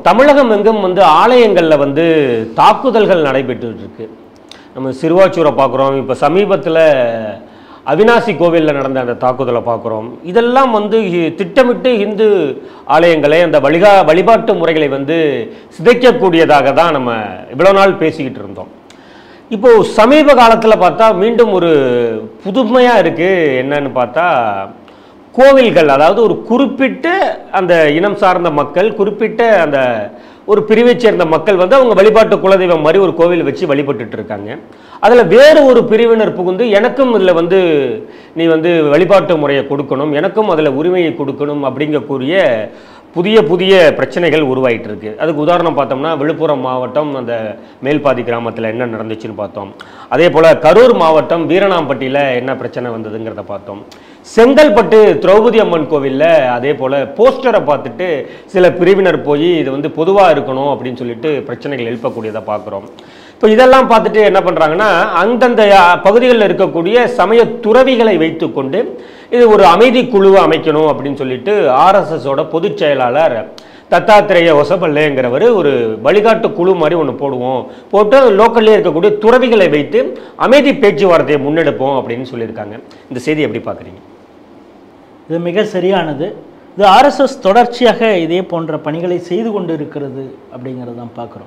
தமிழகம் எங்கும் வந்து ஆலயங்களில் வந்து தாக்குதல்கள் நடைபெற்றுட்டு இருக்கு நம்ம சிறுவாச்சூரை பார்க்குறோம் இப்போ சமீபத்தில் அவினாசி கோவிலில் நடந்த அந்த தாக்குதலை பார்க்குறோம் இதெல்லாம் வந்து ஹி- திட்டமிட்டு இந்து ஆலயங்களை அந்த வழிகா வழிபாட்டு முறைகளை வந்து சிதைக்கக்கூடியதாக தான் நம்ம இவ்வளோ நாள் பேசிக்கிட்டு இருந்தோம் இப்போ சமீப காலத்தில் பார்த்தா மீண்டும் ஒரு புதுமையாக இருக்கு என்னன்னு பார்த்தா கோவில்கள் அதாவது ஒரு குறிப்பிட்ட அந்த இனம் சார்ந்த மக்கள் குறிப்பிட்ட அந்த ஒரு பிரிவைச் சேர்ந்த மக்கள் வந்து அவங்க வழிபாட்டு குலதெய்வம் மாதிரி ஒரு கோவில் வச்சு வழிபட்டுட்டு இருக்காங்க அதில் வேறு ஒரு பிரிவினர் புகுந்து எனக்கும் இதில் வந்து நீ வந்து வழிபாட்டு முறையை கொடுக்கணும் எனக்கும் அதில் உரிமையை கொடுக்கணும் அப்படிங்கக்கூடிய புதிய புதிய பிரச்சனைகள் உருவாயிட்டு இருக்கு அதுக்கு உதாரணம் பார்த்தோம்னா விழுப்புரம் மாவட்டம் அந்த மேல்பாதி கிராமத்தில் என்ன நடந்துச்சுன்னு பார்த்தோம் அதே போல் கரூர் மாவட்டம் வீரணாம்பட்டியில் என்ன பிரச்சனை வந்ததுங்கிறத பார்த்தோம் செங்கல்பட்டு திரௌபதி அம்மன் கோவிலில் அதே போல் போஸ்டரை பார்த்துட்டு சில பிரிவினர் போய் இது வந்து பொதுவாக இருக்கணும் அப்படின்னு சொல்லிட்டு பிரச்சனைகள் எழுப்பக்கூடியதை பார்க்குறோம் இப்போ இதெல்லாம் பார்த்துட்டு என்ன பண்ணுறாங்கன்னா அந்தந்த பகுதிகளில் இருக்கக்கூடிய சமய துறவிகளை வைத்துக்கொண்டு இது ஒரு அமைதி குழுவை அமைக்கணும் அப்படின்னு சொல்லிட்டு ஆர்எஸ்எஸோட பொதுச் செயலாளர் தத்தாத்திரேய ஒசபல்லேங்கிறவர் ஒரு வழிகாட்டு குழு மாதிரி ஒன்று போடுவோம் போட்டு லோக்கல்லே இருக்கக்கூடிய துறவிகளை வைத்து அமைதி பேச்சுவார்த்தையை முன்னெடுப்போம் அப்படின்னு சொல்லியிருக்காங்க இந்த செய்தி எப்படி பார்க்குறீங்க இது மிக சரியானது இது ஆர்எஸ்எஸ் தொடர்ச்சியாக இதே போன்ற பணிகளை செய்து கொண்டு இருக்கிறது அப்படிங்கிறது தான் பார்க்குறோம்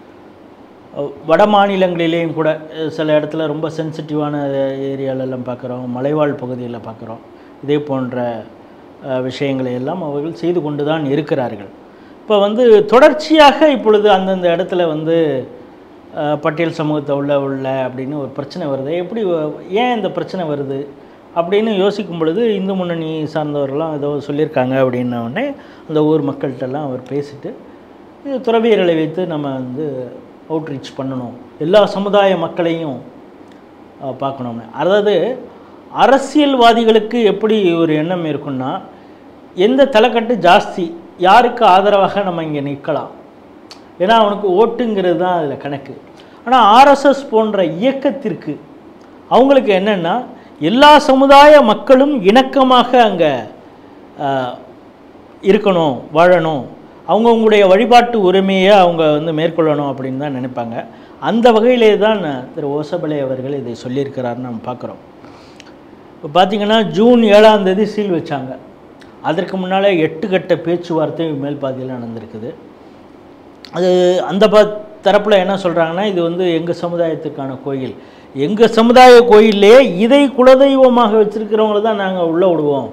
அஹ் வட மாநிலங்களிலேயும் கூட அஹ் சில இடத்துல ரொம்ப சென்சிட்டிவான ஏரியாலெல்லாம் பார்க்குறோம் மலைவாழ் பகுதியில் பார்க்குறோம் இதே போன்ற அஹ், விஷயங்களை எல்லாம் அவர்கள் செய்து கொண்டு தான் இருக்கிறார்கள் இப்போ வந்து தொடர்ச்சியாக இப்பொழுது அந்தந்த இடத்துல வந்து அஹ், பட்டியல் சமூகத்தை உள்ள உள்ள அப்படின்னு ஒரு பிரச்சனை வருது எப்படி வ- ஏன் இந்த பிரச்சனை வருது அப்படின்னு யோசிக்கும் பொழுது இந்து முன்னணி சார்ந்தவர்கள்லாம் ஏதோ சொல்லியிருக்காங்க அப்படின்ன உடனே அந்த ஊர் மக்கள்கிட்டலாம் அவர் பேசிட்டு இது துறவியர்களை வைத்து நம்ம வந்து அவுட்ரீச் பண்ணணும் எல்லா சமுதாய மக்களையும் அஹ், பார்க்கணும்னு அதாவது அரசியல்வாதிகளுக்கு எப்படி ஒரு எண்ணம் இருக்குன்னா எந்த தலைக்கட்டு ஜாஸ்தி யாருக்கு ஆதரவாக நம்ம இங்கே நிற்கலாம் ஏன்னா அவனுக்கு ஓட்டுங்கிறது தான் அதில் கணக்கு ஆனால் ஆர்எஸ்எஸ் போன்ற இயக்கத்திற்கு அவங்களுக்கு என்னென்னா எல்லா சமுதாய மக்களும் இணக்கமாக அங்கே இருக்கணும் வாழணும் அவங்கவுங்களுடைய வழிபாட்டு உரிமையை அவங்க வந்து மேற்கொள்ளணும் அப்படின்னு தான் நினைப்பாங்க அந்த வகையிலே தான் திரு ஓசபலே அவர்கள் இதை சொல்லியிருக்கிறாருன்னு நம்ம பார்க்குறோம் இப்போ பார்த்தீங்கன்னா ஜூன் ஏழாம் தேதி சீல் வச்சாங்க அதற்கு முன்னால் எட்டு கட்ட பேச்சுவார்த்தை மேல் பாதியில் நடந்திருக்குது அது அந்த ப தரப்பில் என்ன சொல்கிறாங்கன்னா இது வந்து எங்கள் சமுதாயத்துக்கான கோயில் எங்கள் சமுதாய கோயிலே இதை குலதெய்வமாக வச்சுருக்கிறவங்கள தான் நாங்கள் உள்ளே விடுவோம்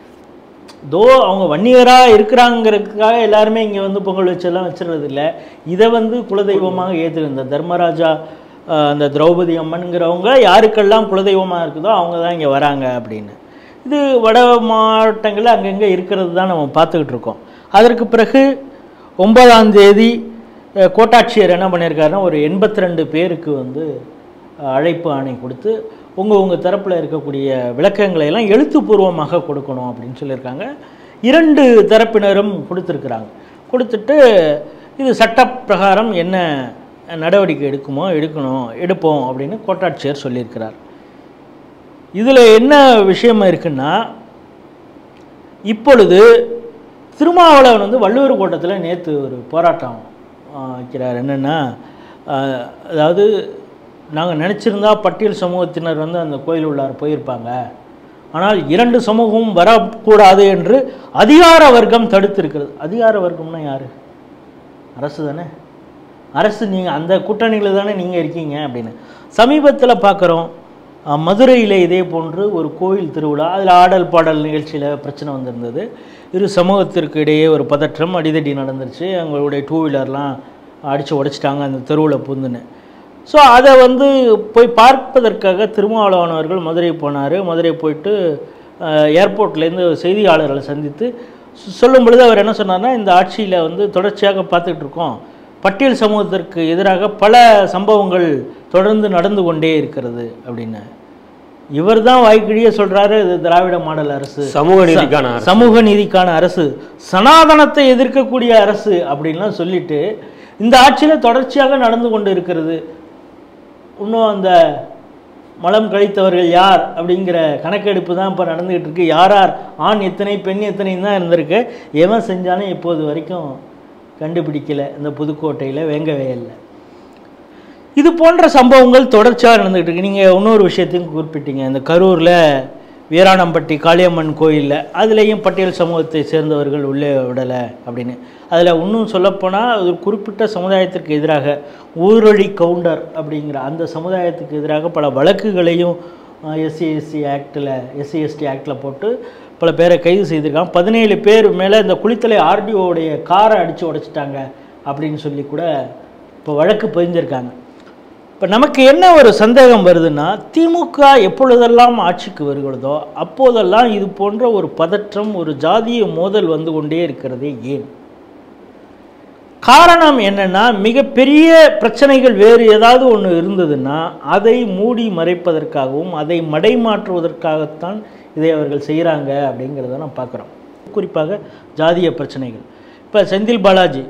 தோ அவங்க வன்னியராக இருக்கிறாங்கிறதுக்காக எல்லாருமே இங்கே வந்து பொங்கல் வச்செல்லாம் வச்சுறது இல்லை இதை வந்து குலதெய்வமாக ஏற்று இந்த தர்மராஜா ஆஹ், அந்த திரௌபதி அம்மனுங்கிறவங்க யாருக்கெல்லாம் குலதெய்வமாக இருக்குதோ அவங்க தான் இங்கே வராங்க அப்படின்னு இது வட மாவட்டங்களில் அங்கங்கே இருக்கிறது தான் நம்ம பார்த்துக்கிட்டு இருக்கோம் அதற்கு பிறகு ஒன்பதாம் தேதி அஹ், கோட்டாட்சியர் என்ன பண்ணியிருக்காருன்னா ஒரு எண்பத்தி ரெண்டு பேருக்கு வந்து அஹ், அழைப்பு ஆணை கொடுத்து உங்கள் உங்கள் தரப்பில் இருக்கக்கூடிய விளக்கங்களை எல்லாம் எழுத்துப்பூர்வமாக கொடுக்கணும் அப்படின்னு சொல்லியிருக்காங்க இரண்டு தரப்பினரும் கொடுத்துருக்குறாங்க கொடுத்துட்டு இது சட்ட பிரகாரம் என்ன நடவடிக்கை எடுக்குமோ எடுக்கணும் எடுப்போம் அப்படின்னு கோட்டாட்சியர் சொல்லியிருக்கிறார் இதில் என்ன விஷயம் இருக்குன்னா இப்பொழுது திருமாவளவன் வந்து வள்ளுவர் கோட்டத்தில் நேற்று ஒரு போராட்டம் ஆ, வைக்கிறார் என்னென்னா அதாவது நாங்கள் நினச்சிருந்தா பட்டியல் சமூகத்தினர் வந்து அந்த கோயில் உள்ளார் போயிருப்பாங்க ஆனால் இரண்டு சமூகமும் வரக்கூடாது என்று அதிகார வர்க்கம் தடுத்திருக்கிறது அதிகார வர்க்கம்னா யார் அரசு தானே அரசு நீங்கள் அந்த கூட்டணியில் தானே நீங்கள் இருக்கீங்க அப்படின்னு சமீபத்தில் பார்க்குறோம் மதுரையில் இதே போன்று ஒரு கோவில் திருவிழா அதில் ஆடல் பாடல் நிகழ்ச்சியில் பிரச்சனை வந்திருந்தது இரு சமூகத்திற்கு இடையே ஒரு பதற்றம் அடிதடி நடந்துருச்சு அவங்களுடைய டூ வீலர்லாம் அடித்து உடைச்சிட்டாங்க அந்த தெருவில் புந்துன்னு ஸோ அதை வந்து போய் பார்ப்பதற்காக திருமாவளவன் அவர்கள் மதுரை போனார் மதுரை போயிட்டு ஏர்போர்ட்லேருந்து செய்தியாளர்களை சந்தித்து சொ- சொல்லும் பொழுது அவர் என்ன சொன்னார்னா இந்த ஆட்சியில் வந்து தொடர்ச்சியாக பார்த்துக்கிட்டு இருக்கோம் பட்டியல் சமூகத்திற்கு எதிராக பல சம்பவங்கள் தொடர்ந்து நடந்து கொண்டே இருக்கிறது அப்படின்னு இவர் தான் வாய்க்கிழியே சொல்கிறாரு இது திராவிட மாடல் அரசு சமூக நீதிக்கான அரசு. சமூக நீதிக்கான அரசு சனாதனத்தை எதிர்க்கக்கூடிய அரசு அப்படின்லாம் சொல்லிட்டு இந்த ஆட்சியில் தொடர்ச்சியாக நடந்து கொண்டு இருக்கிறது இன்னும் அந்த மலம் கழித்தவர்கள் யார் அப்படிங்கிற கணக்கெடுப்பு தான் இப்போ நடந்துகிட்டு இருக்கு யார் யார் ஆண் எத்தனை பெண் எத்தனை தான் இருந்திருக்கு எவன் செஞ்சாலும் இப்போது வரைக்கும் கண்டுபிடிக்கல இந்த புதுக்கோட்டையில் வேங்க வயலில் இது போன்ற சம்பவங்கள் தொடர்ச்சியாக நடந்துகிட்டு இருக்கு நீங்கள் இன்னொரு விஷயத்தையும் குறிப்பிட்டீங்க இந்த கரூரில் வீராணம்பட்டி காளியம்மன் கோயிலில் அதுலேயும் பட்டியல் சமூகத்தை சேர்ந்தவர்கள் உள்ளே விடலை அப்படின்னு அதில் இன்னும் சொல்லப்போனால் ஒரு குறிப்பிட்ட சமுதாயத்திற்கு எதிராக ஊரொழி கவுண்டர் அப்படிங்கிற அந்த சமுதாயத்துக்கு எதிராக பல வழக்குகளையும் எஸ்சி எஸ்சி ஆக்டில் எஸ்சி எஸ்டி ஆக்டில் போட்டு பல பேரை கைது செய்திருக்காங்க பதினேழு பேர் மேலே இந்த குளித்தலை ஆர்டிஓடைய காரை அடித்து உடைச்சிட்டாங்க அப்படின்னு சொல்லி கூட இப்போ வழக்கு பதிஞ்சிருக்காங்க இப்போ நமக்கு என்ன ஒரு சந்தேகம் வருதுன்னா திமுக எப்பொழுதெல்லாம் ஆட்சிக்கு வருகிறதோ அப்போதெல்லாம் இது போன்ற ஒரு பதற்றம் ஒரு ஜாதிய மோதல் வந்து கொண்டே இருக்கிறதே ஏன் காரணம் என்னன்னா மிகப்பெரிய பிரச்சனைகள் வேறு ஏதாவது ஒன்று இருந்ததுன்னா அதை மூடி மறைப்பதற்காகவும் அதை மடைமாற்றுவதற்காகத்தான் இதை அவர்கள் செய்கிறாங்க அப்படிங்கிறத நான் பார்க்குறோம் குறிப்பாக ஜாதிய பிரச்சனைகள் இப்போ செந்தில் பாலாஜி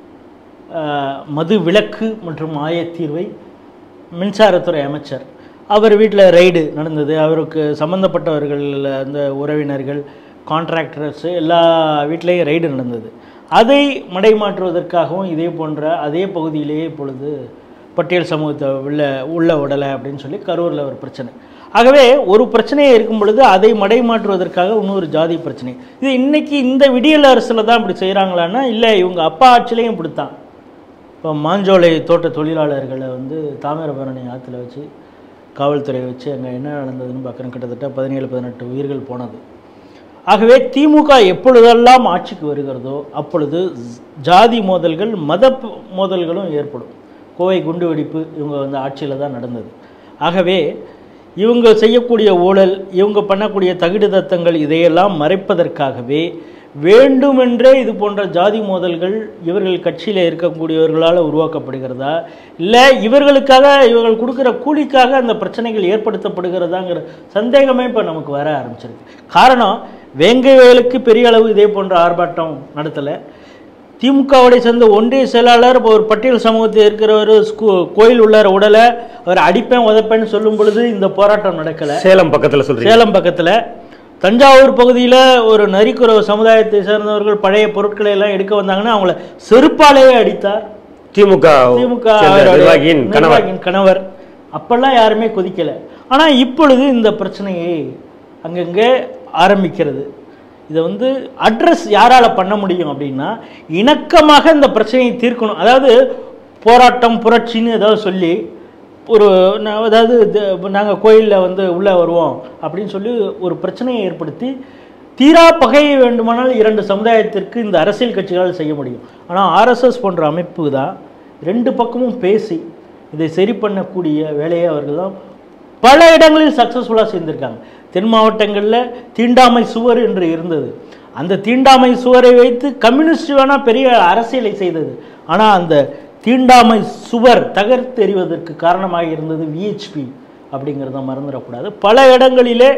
ஆஹ், மது விலக்கு மற்றும் ஆயத்தீர்வை மின்சாரத்துறை அமைச்சர் அவர் வீட்டில் ரைடு நடந்தது அவருக்கு சம்மந்தப்பட்டவர்கள் அந்த உறவினர்கள் கான்ட்ராக்டர்ஸ் எல்லா வீட்லேயும் ரைடு நடந்தது அதை மடைமாற்றுவதற்காகவும் இதே போன்ற அதே பகுதியிலேயே இப்பொழுது பட்டியல் சமூகத்தை உள்ள உள்ள விடலை அப்படின்னு சொல்லி கரூரில் ஒரு பிரச்சனை ஆகவே ஒரு பிரச்சனையே இருக்கும் பொழுது அதை மடைமாற்றுவதற்காக இன்னொரு ஜாதி பிரச்சனை இது இன்னைக்கு இந்த விடியல் அரசில் தான் இப்படி செய்கிறாங்களான்னா இல்லை இவங்க அப்பா ஆட்சிலையும் இப்படித்தான் இப்போ மாஞ்சோலை தோட்ட தொழிலாளர்களை வந்து தாமிரபரணி ஆற்றுல வச்சு காவல்துறை வச்சு அங்கே என்ன நடந்ததுன்னு பார்க்குறேன் கிட்டத்தட்ட பதினேழு பதினெட்டு உயிர்கள் போனது ஆகவே திமுக எப்பொழுதெல்லாம் ஆட்சிக்கு வருகிறதோ அப்பொழுது ஜாதி மோதல்கள் மத ப- மோதல்களும் ஏற்படும் கோவை குண்டு வெடிப்பு இவங்க வந்து ஆட்சியில் தான் நடந்தது ஆகவே இவங்க செய்யக்கூடிய ஊழல் இவங்க பண்ணக்கூடிய தகுடு தத்தங்கள் இதையெல்லாம் மறைப்பதற்காகவே வேண்டுமென்றே இது போன்ற ஜாதி மோதல்கள் இவர்கள் கட்சியில் இருக்கக்கூடியவர்களால் உருவாக்கப்படுகிறதா இல்லை இவர்களுக்காக இவர்கள் கொடுக்குற கூலிக்காக அந்த பிரச்சனைகள் ஏற்படுத்தப்படுகிறதாங்கிற சந்தேகமே இப்போ நமக்கு வர ஆரம்பிச்சிருக்கு காரணம் வேங்கைவேலுக்கு பெரிய அளவு இதே போன்ற ஆர்ப்பாட்டம் நடத்தலை திமுகவுடைய சேர்ந்த ஒன்றிய செயலாளர் இப்போ ஒரு பட்டியல் சமூகத்தில் இருக்கிறவர் ஸ்கூ கோயில் உள்ளார உடலை அவர் அடிப்பேன் உதைப்பேன்னு சொல்லும் பொழுது இந்த போராட்டம் நடக்கலை சேலம் பக்கத்தில் சொல்றீங்க சேலம் பக்கத்தில் தஞ்சாவூர் பகுதியில் ஒரு நரிக்குறவு சமுதாயத்தை சேர்ந்தவர்கள் பழைய பொருட்களை எல்லாம் எடுக்க வந்தாங்கன்னா அவங்கள செருப்பாலேயே அடித்தார் திமுக திமுக சேர்ந்த அவருடைய நிர்வாகியின் கணவர் நிர்வாகியின் கணவர் அப்பெல்லாம் யாருமே கொதிக்கல ஆனா இப்பொழுது இந்த பிரச்சனையை அங்கங்கே ஆரம்பிக்கிறது இதை வந்து அட்ரஸ் யாரால பண்ண முடியும் அப்படின்னா இணக்கமாக இந்த பிரச்சனையை தீர்க்கணும் அதாவது போராட்டம் புரட்சின்னு ஏதாவது சொல்லி ஒரு நா- அதாவது நாங்கள் கோயிலில் வந்து உள்ளே வருவோம் அப்படின்னு சொல்லி ஒரு பிரச்சனையை ஏற்படுத்தி தீரா பகையை வேண்டுமானால் இரண்டு சமுதாயத்திற்கு இந்த அரசியல் கட்சிகளால் செய்ய முடியும் ஆனால் ஆர்எஸ்எஸ் போன்ற அமைப்பு தான் ரெண்டு பக்கமும் பேசி இதை சரி பண்ணக்கூடிய வேலையை அவர்கள் தான் பல இடங்களில் சக்ஸஸ்ஃபுல்லாக செய்திருக்காங்க தென் மாவட்டங்களில் தீண்டாமை சுவர் என்று இருந்தது அந்த தீண்டாமை சுவரை வைத்து கம்யூனிஸ்ட் வேணால் பெரிய அரசியலை செய்தது ஆனால் அந்த தீண்டாமை சுவர் தகர்த்தெறிவதற்கு காரணமாக இருந்தது விஹெச்பி அப்படிங்கிறத மறந்துடக்கூடாது பல இடங்களிலே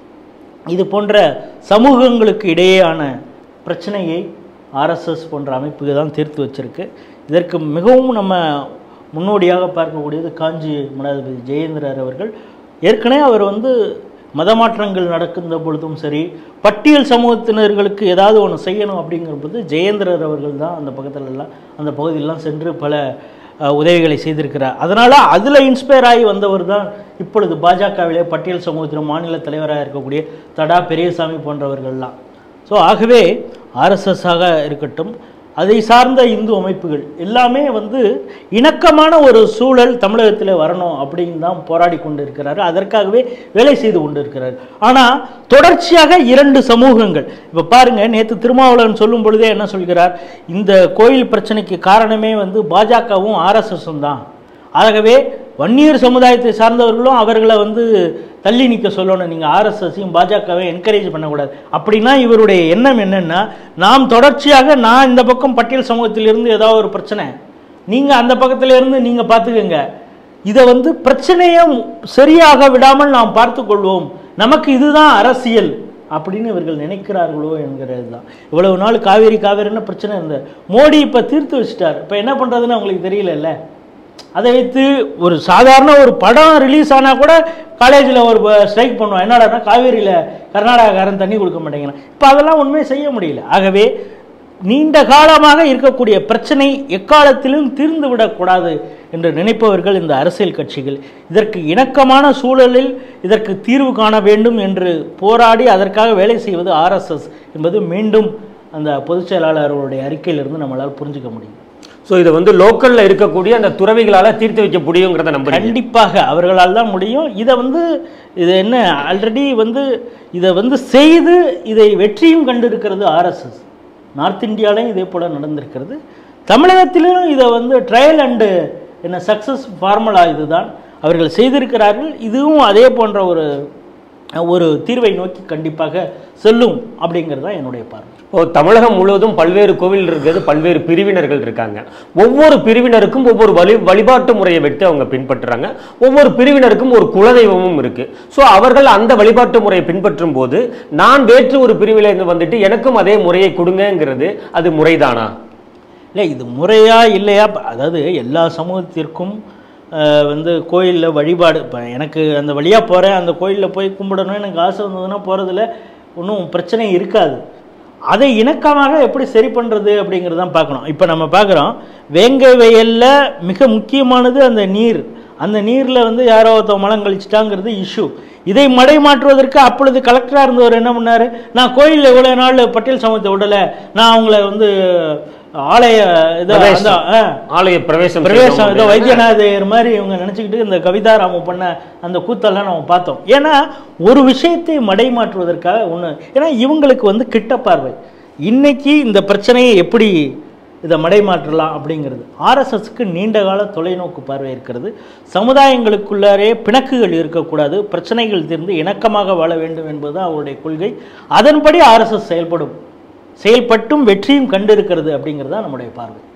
இது போன்ற சமூகங்களுக்கு இடையேயான பிரச்சனையை ஆர்எஸ்எஸ் போன்ற அமைப்புகள் தான் தீர்த்து வச்சிருக்கு இதற்கு மிகவும் நம்ம முன்னோடியாக பார்க்கக்கூடியது காஞ்சி மடாதிபதி ஜெயேந்திரர் அவர்கள் ஏற்கனவே அவர் வந்து மதமாற்றங்கள் நடக்கின்ற பொழுதும் சரி பட்டியல் சமூகத்தினர்களுக்கு ஏதாவது ஒன்று செய்யணும் அப்படிங்கிற பொழுது ஜெயேந்திரர் அவர்கள் தான் அந்த பக்கத்துல எல்லாம் அந்த பகுதியெல்லாம் சென்று பல அஹ், உதவிகளை செய்திருக்கிறார் அதனால் அதில் இன்ஸ்பயர் ஆகி வந்தவர் தான் இப்பொழுது பாஜகவிலே பட்டியல் சமூகத்தின் மாநில தலைவராக இருக்கக்கூடிய தடா பெரியசாமி போன்றவர்கள்லாம் ஸோ ஆகவே ஆர்எஸ்எஸ்ஸாக இருக்கட்டும் அதை சார்ந்த இந்து அமைப்புகள் எல்லாமே வந்து இணக்கமான ஒரு சூழல் தமிழகத்தில் வரணும் அப்படின்னு தான் போராடி கொண்டு இருக்கிறாரு அதற்காகவே வேலை செய்து கொண்டு இருக்கிறார் ஆனால் தொடர்ச்சியாக இரண்டு சமூகங்கள் இப்போ பாருங்க நேற்று திருமாவளவன் சொல்லும் பொழுதே என்ன சொல்கிறார் இந்த கோயில் பிரச்சனைக்கு காரணமே வந்து பாஜகவும் ஆர்எஸ்எஸும் தான் ஆகவே வன்னியர் சமுதாயத்தை சார்ந்தவர்களும் அவர்களை வந்து தள்ளி நிற்க சொல்லணும் நீங்கள் ஆர்எஸ்எஸையும் பாஜகவை என்கரேஜ் பண்ணக்கூடாது அப்படின்னா இவருடைய எண்ணம் என்னன்னா நாம் தொடர்ச்சியாக நான் இந்த பக்கம் பட்டியல் சமூகத்திலிருந்து ஏதாவது ஒரு பிரச்சனை நீங்கள் அந்த பக்கத்துல இருந்து நீங்கள் பார்த்துக்கங்க இதை வந்து பிரச்சனையை சரியாக விடாமல் நாம் பார்த்து கொள்வோம் நமக்கு இதுதான் அரசியல் அப்படின்னு இவர்கள் நினைக்கிறார்களோ என்கிறது தான் இவ்வளவு நாள் காவேரி காவேரின்னு பிரச்சனை இருந்தது மோடி இப்போ தீர்த்து வச்சிட்டார் இப்போ என்ன பண்ணுறதுன்னு அவங்களுக்கு தெரியலல்ல அதை வைத்து ஒரு சாதாரண ஒரு படம் ரிலீஸ் ஆனால் கூட காலேஜில் ஒரு ஸ்ட்ரைக் பண்ணுவோம் என்னடான்னா காவேரியில் கர்நாடகாக்காரன் தண்ணி கொடுக்க மாட்டேங்கிறான் இப்போ அதெல்லாம் உண்மையை செய்ய முடியல ஆகவே நீண்ட காலமாக இருக்கக்கூடிய பிரச்சனை எக்காலத்திலும் தீர்ந்து விடக்கூடாது என்று நினைப்பவர்கள் இந்த அரசியல் கட்சிகள் இதற்கு இணக்கமான சூழலில் இதற்கு தீர்வு காண வேண்டும் என்று போராடி அதற்காக வேலை செய்வது ஆர்எஸ்எஸ் என்பது மீண்டும் அந்த பொதுச் செயலாளர்களுடைய அறிக்கையிலிருந்து நம்மளால் புரிஞ்சுக்க முடியும் ஸோ இதை வந்து லோக்கல்ல இருக்கக்கூடிய அந்த துறவிகளால தீர்த்து வைக்க முடியுங்கிறத நம்புறீங்க கண்டிப்பாக அவர்களால் தான் முடியும் இதை வந்து இது என்ன ஆல்ரெடி வந்து இதை வந்து செய்து இதை வெற்றியும் கண்டிருக்கிறது ஆர்எஸ்எஸ் நார்த் இந்தியாலையும் இதே போல் நடந்திருக்கிறது தமிழகத்திலும் இதை வந்து ட்ரையல் அண்டு என்ன சக்ஸஸ் ஃபார்முலா இதுதான் அவர்கள் செய்திருக்கிறார்கள் இதுவும் அதே போன்ற ஒரு ஒரு தீர்வை நோக்கி கண்டிப்பாக செல்லும் அப்படிங்கிறது தான் என்னுடைய பார்வை இப்போ தமிழகம் முழுவதும் பல்வேறு கோவில் இருக்கிறது பல்வேறு பிரிவினர்கள் இருக்காங்க ஒவ்வொரு பிரிவினருக்கும் ஒவ்வொரு வழி வழிபாட்டு முறையை வைத்து அவங்க பின்பற்றுறாங்க ஒவ்வொரு பிரிவினருக்கும் ஒரு குலதெய்வமும் இருக்கு ஸோ அவர்கள் அந்த வழிபாட்டு முறையை பின்பற்றும் போது நான் வேற்று ஒரு பிரிவில இருந்து வந்துட்டு எனக்கும் அதே முறையை கொடுங்கங்கிறது அது முறைதானா இல்லை இது முறையா இல்லையா ப- அதாவது எல்லா சமூகத்திற்கும் அஹ், வந்து கோயிலில் வழிபாடு இப்போ எனக்கு அந்த வழியாக போகிறேன் அந்த கோயிலில் போய் கும்பிடணும் எனக்கு ஆசை வந்ததுன்னா போகிறதுல ஒன்றும் பிரச்சனை இருக்காது அதை இணக்கமாக எப்படி சரி பண்ணுறது அப்படிங்கிறது தான் பார்க்கணும் இப்போ நம்ம பார்க்குறோம் வேங்கை வயலில் மிக முக்கியமானது அந்த நீர் அந்த நீரில் வந்து யாரோ ஒருத்தன் மலம் கழிச்சிட்டாங்கிறது இஷ்யூ இதை மடை மாற்றுவதற்கு அப்பொழுது கலெக்டராக இருந்தவர் என்ன பண்ணார் நான் கோயிலில் இவ்வளோ நாள் பட்டியல் சமூகத்தை விடலை நான் அவங்கள வந்து ஆலய இதை அந்த பிரவேசம். ஆ, ஆலய பிரவேசம் பிரவேசம் செய்தோம் ஏதோ அப்படின்னா, வைத்தியநாதையர் மாதிரி இவங்க நினச்சிக்கிட்டு இந்த கவிதாராம பண்ண அந்த கூத்தெல்லாம் நம்ம பார்த்தோம் ஏன்னா ஒரு விஷயத்தை மடை மாற்றுவதற்காக ஒன்று ஏன்னா இவங்களுக்கு வந்து கிட்ட பார்வை இன்னைக்கு இந்த பிரச்சனையை எப்படி இதை மடை மாற்றலாம் அப்படிங்கிறது ஆர்எஸ்எஸ்க்கு நீண்ட கால தொலைநோக்கு பார்வை இருக்கிறது சமுதாயங்களுக்குள்ளாரே பிணக்குகள் இருக்கக்கூடாது பிரச்சனைகள் தீர்ந்து இணக்கமாக வாழ வேண்டும் என்பதுதான் அவருடைய கொள்கை அதன்படி ஆர்எஸ்எஸ் செயல்படும் செயல்பட்டும் வெற்றியும் கண்டிருக்கிறது அப்படிங்கிறது தான் நம்முடைய பார்வை